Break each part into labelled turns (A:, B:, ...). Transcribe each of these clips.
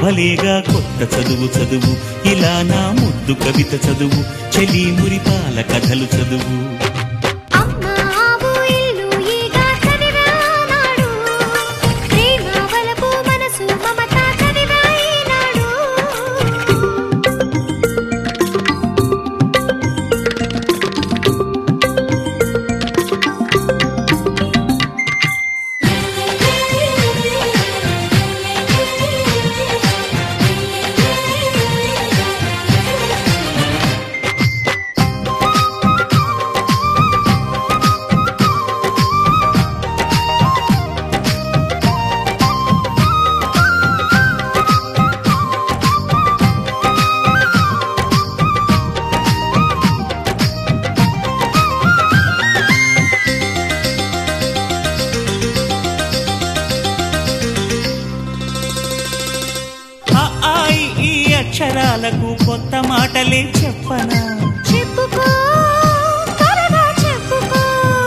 A: భలేగా కొత్త చదువు చదువు ఇలా నా ముద్దు కవిత చదువు చెలి మురిపాల కథలు చదువు
B: అమ్మ ఆవు ఇల్లు ఈగ చదివానాడు ప్రేమ వలపు మనసు మమత చదివాయినాడు
A: ఆ ఆయి ఈ అక్షరాలకు కొత్త మాటలే చెప్పనా
B: చెప్పుకో త్వరగా చెప్పుకో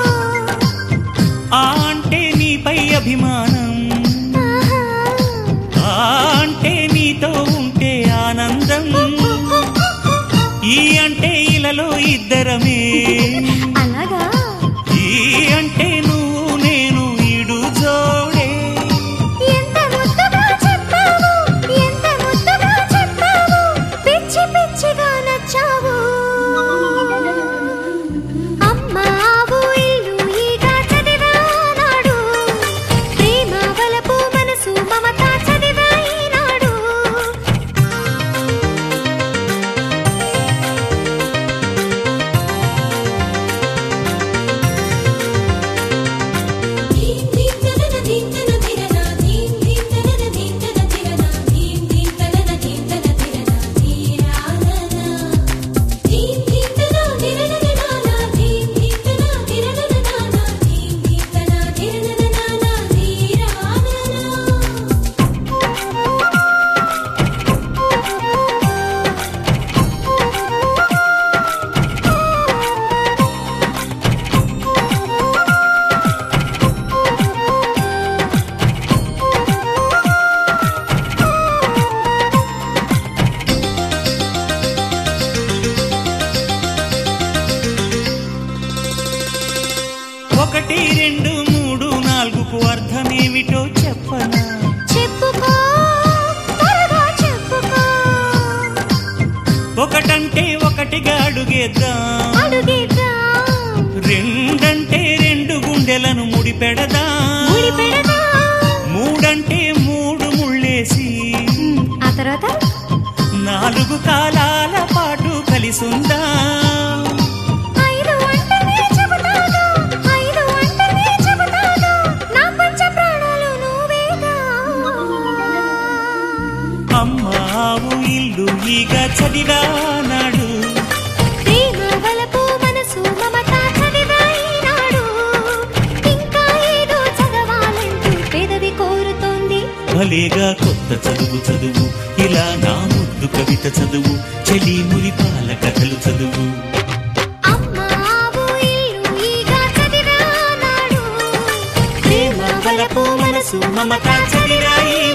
A: ఆ అంటే నీపై అభిమానం ఆ అంటే నీతో ఉంటే ఆనందం ఈ అంటే ఇలలో ఇద్దరమే
B: అలాగా
A: ఈ అంటే నువ్వు నేను ఈడు జోడే
B: ఎంత ముద్దుగా చెప్పావు ఎంత ముద్దుగా చెప్పావు పిచ్చి పిచ్చిగా నచ్చావు అమ్మ ఆవు ఇల్లు ఈగ చదివానాడు ప్రేమ వలపు మనసు మమత చదివాయినాడు
C: ధీం ధీం తనన ధీం తన ధిరన ధీం ధీం తనన ధీం తన ధిరన ధీం ధీం తనన ధీం తన ధిరన ధీరానన ధీం ధీం తన ధిరన నానా ధీం ధీం తన ధిరన నానా ధీం ధీం తన ధిరన నానా ధీరానన
A: ఒకటి రెండు మూడు నాలుగుకు అర్థమేమిటో చెప్పనా
B: చెప్పుకో త్వరగా చెప్పుకో
A: ఒకటంటే ఒకటిగా అడుగేద్దాం
B: అడుగేద్దాం
A: రెండంటే రెండు గుండెలను ముడిపెడదా
B: ముడిపెడదాం
A: మూడంటే మూడు ముళ్ళేసి
B: ఆ తర్వాత
A: నాలుగు కాలాల పాటు కలిసుందా
B: ఐదు అంటేనే చెబుతాను ఐదు అంటేనే చెబుతాను నా పంచ ప్రాణాలు నువ్వేగా
A: అమ్మావు ఇల్లు ఈగ చదివానాడు
B: ప్రేమ వలపు మనసు మమత చదివాయినాడు ఇంకా ఏదో చదవాలంటూ పెదవి కోరుతోంది
A: భలేగా కొత్త చదువు చదువు ఇలా నా ముద్దు కవిత చదువు చెలి మురిపాల కథలు చదువు
B: అమ్మ ఆవు ఇల్లు ఈగ చదివానాడు ప్రేమ వలపు మనసు
A: మమత చదివాయి